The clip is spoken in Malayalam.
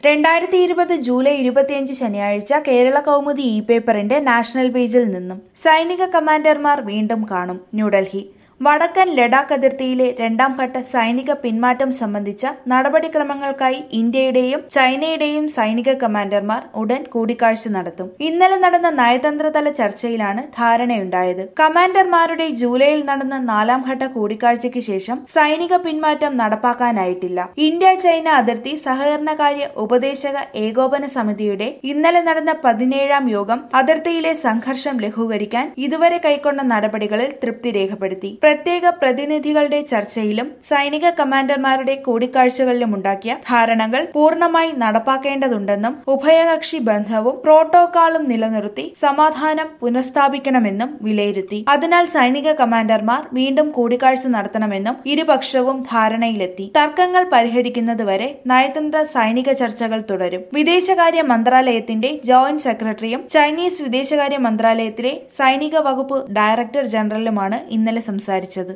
രണ്ടായിരത്തി ഇരുപത് ജൂലൈ ഇരുപത്തിയഞ്ച് ശനിയാഴ്ച കേരള കൗമുദി ഇ പേപ്പറിന്റെ നാഷണൽ പേജിൽ നിന്നും സൈനിക കമാൻഡർമാർ വീണ്ടും കാണും ന്യൂഡൽഹി വടക്കൻ ലഡാക്ക് അതിർത്തിയിലെ രണ്ടാം ഘട്ട സൈനിക പിന്മാറ്റം സംബന്ധിച്ച നടപടിക്രമങ്ങൾക്കായി ഇന്ത്യയുടെയും ചൈനയുടെയും സൈനിക കമാൻഡർമാർ ഉടൻ കൂടിക്കാഴ്ച നടത്തും ഇന്നലെ നടന്ന നയതന്ത്രതല ചർച്ചയിലാണ് ധാരണയുണ്ടായത് കമാൻഡർമാരുടെ ജൂലൈയിൽ നടന്ന നാലാം ഘട്ട കൂടിക്കാഴ്ചയ്ക്ക് ശേഷം സൈനിക പിന്മാറ്റം നടപ്പാക്കാനായിട്ടില്ല ഇന്ത്യ ചൈന അതിർത്തി സഹകരണകാര്യ ഉപദേശക ഏകോപന സമിതിയുടെ ഇന്നലെ നടന്ന പതിനേഴാം യോഗം അതിർത്തിയിലെ സംഘർഷം ലഘൂകരിക്കാൻ ഇതുവരെ കൈക്കൊണ്ട നടപടികളിൽ തൃപ്തി രേഖപ്പെടുത്തി പ്രത്യേക പ്രതിനിധികളുടെ ചർച്ചയിലും സൈനിക കമാൻഡർമാരുടെ കൂടിക്കാഴ്ചകളിലും ഉണ്ടാക്കിയ ധാരണകൾ പൂർണ്ണമായി നടപ്പാക്കേണ്ടതുണ്ടെന്നും ഉഭയകക്ഷി ബന്ധവും പ്രോട്ടോകോളും നിലനിർത്തി സമാധാനം പുനഃസ്ഥാപിക്കണമെന്നും വിലയിരുത്തി അതിനാൽ സൈനിക കമാൻഡർമാർ വീണ്ടും കൂടിക്കാഴ്ച നടത്തണമെന്നും ഇരുപക്ഷവും ധാരണയിലെത്തി തർക്കങ്ങൾ പരിഹരിക്കുന്നതുവരെ നയതന്ത്ര സൈനിക ചർച്ചകൾ തുടരും വിദേശകാര്യ മന്ത്രാലയത്തിന്റെ ജോയിന്റ് സെക്രട്ടറിയും ചൈനീസ് വിദേശകാര്യ മന്ത്രാലയത്തിലെ സൈനിക വകുപ്പ് ഡയറക്ടർ ജനറലുമാണ് ഇന്നലെ സംസാരിച്ചത്